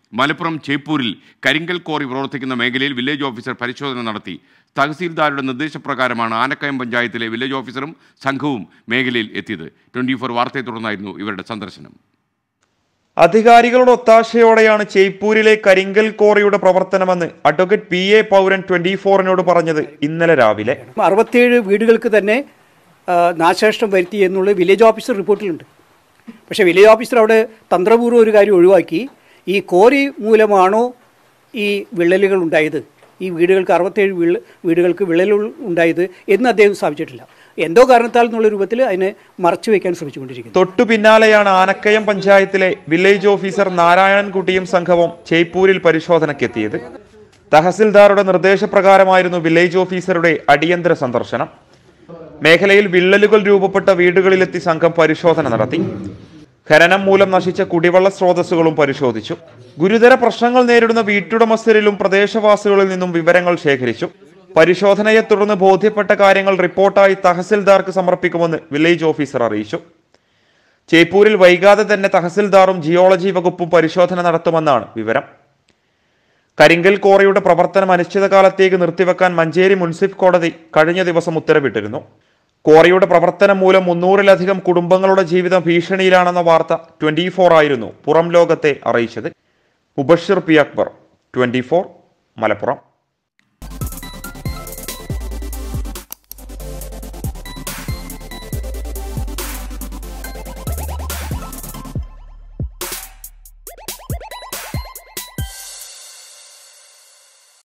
മലപ്പുറം ചേപ്പൂരിൽ കരിങ്കൽ കോറി പ്രവർത്തിക്കുന്ന മേഖലയിൽ വില്ലേജ് ഓഫീസർ പരിശോധന നടത്തി തഹസീൽദാരുടെ നിർദ്ദേശപ്രകാരമാണ് ആനക്കയം പഞ്ചായത്തിലെ വില്ലേജ് ഓഫീസറും സംഘവും മേഖലയിൽ എത്തിയത് ട്വന്റി ഫോർ വാർത്തയെ തുടർന്നായിരുന്നു ഇവരുടെ സന്ദർശനം അധികാരികളുടെ ഒത്താശയോടെയാണ് ചേപ്പൂരിലെ കരിങ്കൽ കോറിയുടെ പ്രവർത്തനമെന്ന് advocate P A Pauran twenty ഫോറിനോട് പറഞ്ഞത് ഇന്നലെ രാവിലെ അറുപത്തേഴ് വീടുകൾക്ക് തന്നെ ആ, നാശനഷ്ടം വരുത്തി എന്നുള്ള വില്ലേജ് ഓഫീസർ റിപ്പോർട്ടിലുണ്ട് പക്ഷേ വില്ലേജ് ഓഫീസർ അവിടെ തന്ത്രപൂർവ്വം ഒരു കാര്യം ഒഴിവാക്കി ഈ കോറി മൂലമാണോ ഈ വിള്ളലുകൾ ഉണ്ടായത് ഈ വീടുകൾക്ക് അറുപത്തേഴ് വീട് വീടുകൾക്ക് വിള്ളലുകൾ ഉണ്ടായത് എന്ന് അദ്ദേഹം സ്ഥാപിച്ചിട്ടില്ല എന്തോ കാരണത്താൽ എന്നുള്ള രൂപത്തിൽ അതിനെ മറച്ചു വയ്ക്കാൻ ശ്രമിച്ചുകൊണ്ടിരിക്കുന്നു തൊട്ടു പിന്നാലെയാണ് ആനക്കയം പഞ്ചായത്തിലെ വില്ലേജ് ഓഫീസർ നാരായണൻകുട്ടിയും സംഘവും ചേപ്പൂരിൽ പരിശോധനയ്ക്കെത്തിയത് തഹസിൽദാറുടെ നിർദ്ദേശപ്രകാരമായിരുന്നു വില്ലേജ് ഓഫീസറുടെ അടിയന്തര സന്ദർശനം മേഖലയിൽ വിള്ളലുകൾ രൂപപ്പെട്ട വീടുകളിലെത്തി സംഘം പരിശോധന നടത്തി ഖനനം മൂലം നശിച്ച കുടിവെള്ള സ്രോതസ്സുകളും പരിശോധിച്ചു ഗുരുതര പ്രശ്നങ്ങൾ നേരിടുന്ന വീട്ടുടമസ്ഥരിലും പ്രദേശവാസികളിൽ നിന്നും വിവരങ്ങൾ ശേഖരിച്ചു പരിശോധനയെ തുടർന്ന് ബോധ്യപ്പെട്ട കാര്യങ്ങൾ റിപ്പോർട്ടായി തഹസിൽദാർക്ക് സമർപ്പിക്കുമെന്ന് വില്ലേജ് ഓഫീസർ അറിയിച്ചു ചേപ്പൂരിൽ വൈകാതെ തന്നെ തഹസിൽദാറും ജിയോളജി വകുപ്പും പരിശോധന നടത്തുമെന്നാണ് വിവരം കരിങ്കൽ കോറിയുടെ പ്രവർത്തനം അനിശ്ചിതകാലത്തേക്ക് നിർത്തിവെക്കാൻ മഞ്ചേരി മുൻസിഫ് കോടതി കഴിഞ്ഞ ദിവസം ഉത്തരവിട്ടിരുന്നു കോറിയുടെ പ്രവർത്തനം മൂലം മുന്നൂറിലധികം കുടുംബങ്ങളുടെ ജീവിതം ഭീഷണിയിലാണെന്ന വാർത്ത ട്വന്റി ഫോർ ആയിരുന്നു പുറം ലോകത്തെ അറിയിച്ചത് Mubashir P Akbar twenty four Malappuram